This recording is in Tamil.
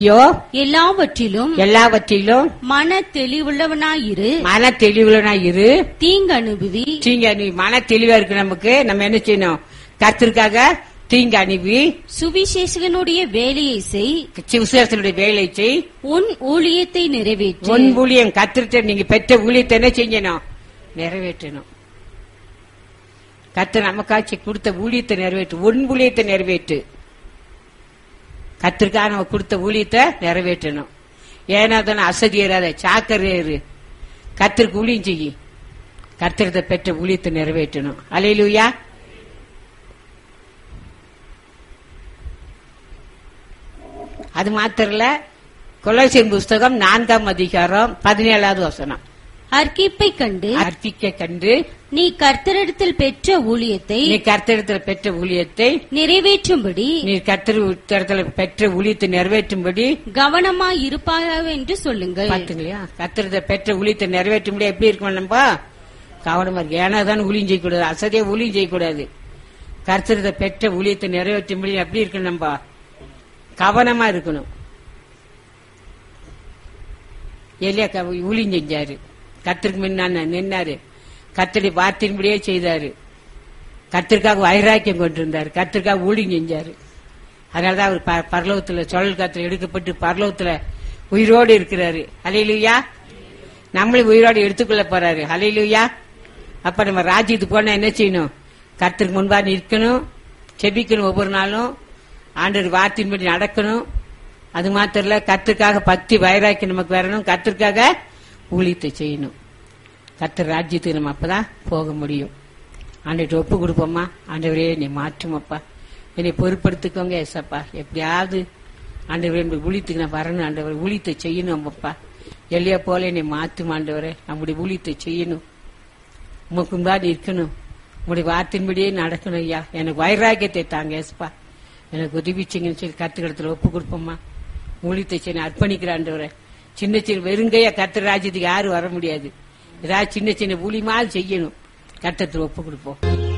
யோ எல்லாவற்றிலும் எல்லாவற்றிலும் மன தெளிவுள்ளவனாயிரு மன தெளிவுலனா இரு தீங்கு அனுபவி தீங்க நீ மன தெளிவா இருக்கு நமக்கு நம்ம என்ன செய்யணும் கத்திற்காக தீங்கு அனுப்பி சுவிசேஷகனுடைய வேலையை செய் விசுவாசனுடைய வேலை செய் உன் ஊழியத்தை நிறைவேற்று உன் ஊழியம் கத்திரிட்ட நீங்க பெற்ற ஊழியத்தை என்ன செய்யணும் நிறைவேற்றணும் கத்து நமக்காச்சு கொடுத்த ஊழியத்தை நிறைவேற்று உன் ஊழியத்தை நிறைவேற்று கத்திற்காக நம்ம கொடுத்த ஊழியத்தை நிறைவேற்றணும் ஏன்னா தானே அசதியராத சாக்கரையரு கத்திற்கு ஊழியம் செய்யி கத்திரத்தை பெற்ற ஊழியத்தை நிறைவேற்றணும் அலையிலுயா அது மாத்திரம் இல்ல கொலோசியன் புஸ்தகம் நான்காம் அதிகாரம் பதினேழாவது வசனம் அர்க்கிப்பை கண்டு அர்ப்பிக்க கண்டு நீ கர்த்தரிடத்தில் பெற்ற ஊழியத்தை நீ கர்த்தரிடத்தில் பெற்ற ஊழியத்தை நிறைவேற்றும்படி நீ கர்த்தரிடத்தில் பெற்ற ஊழியத்தை நிறைவேற்றும்படி கவனமாய் இருப்பாயாக என்று சொல்லுங்கள் பாத்துங்களையா கர்த்தரிடத்தில் பெற்ற ஊழியத்தை நிறைவேற்றும்படி எப்படி இருக்கணும் நம்ம கவனமா இருக்கு ஏன்னா தான் ஊழியம் செய்யக்கூடாது அசதியா ஊழியம் செய்யக்கூடாது கர்த்தரிடத்தில் பெற்ற ஊழியத்தை நிறைவேற்றும்படி எப்படி இருக்கணும் நம்ம கவனமா இருக்கணும் எலியா க- ஊழியம் செஞ்சாரு கத்திற்கு முன்னான நின்னாரு கத்தடி வார்த்தையின்படியே செய்தாரு கத்திற்காக வைராக்கியம் கொண்டிருந்தாரு கத்திற்காக ஊழியம் செஞ்சாரு அதனாலதான் அவர் ப- பரலோகத்துல சுழல் காத்துல எடுக்கப்பட்டு பரலோகத்துல உயிரோடு இருக்கிறாரு அலையிலுயா நம்மளும் உயிரோடு எடுத்துக்கொள்ள போறாரு அலையிலுயா அப்ப நம்ம ராஜ்யத்துக்கு போனா என்ன செய்யணும் கத்திற்கு முன்பா நிற்கணும் செபிக்கணும் ஒவ்வொரு நாளும் ஆண்டவர் வார்த்தையின்படி நடக்கணும் அது மாத்திரம் இல்ல கத்திற்காக பக்தி வைராக்கியம் நமக்கு வரணும் கத்திற்காக ஊழியத்தை செய்யணும் கத்தர் ராஜ்யத்துக்கு நம்ம அப்பதான் போக முடியும் ஆண்டவர்கிட்ட ஒப்பு கொடுப்போம்மா ஆண்டவரே நீ மாற்றுமப்பா என்னை பொறுப்படுத்திக்கோங்க ஏசப்பா எப்படியாவது ஆண்டவரே என்னுடைய ஊழியத்துக்கு நான் வரணும் ஆண்டவர் ஊழியத்தை செய்யணும் அப்பா எல்லையா போல என்னை மாற்றும் ஆண்டவரே நம்முடைய ஊழியத்தை செய்யணும் உமக்கு முன்னாடி இருக்கணும் உங்களுடைய வார்த்தையின்படியே நடக்கணும் ஐயா எனக்கு வைராக்கியத்தை தாங்க ஏசப்பா எனக்கு உதவிச்சிங்கன்னு சொல்லி கத்துக்கிடத்துல ஒப்பு கொடுப்போம்மா ஊழியத்தை செய்ய அர்ப்பணிக்கிற ஆண்டவரே சின்ன சின்ன வெறுங்கையா கத்திர ராஜ்யத்துக்கு யாரும் வர முடியாது ஏதாவது சின்ன சின்ன ஊழியமாவது செய்யணும் கத்தத்துல ஒப்பு கொடுப்போம்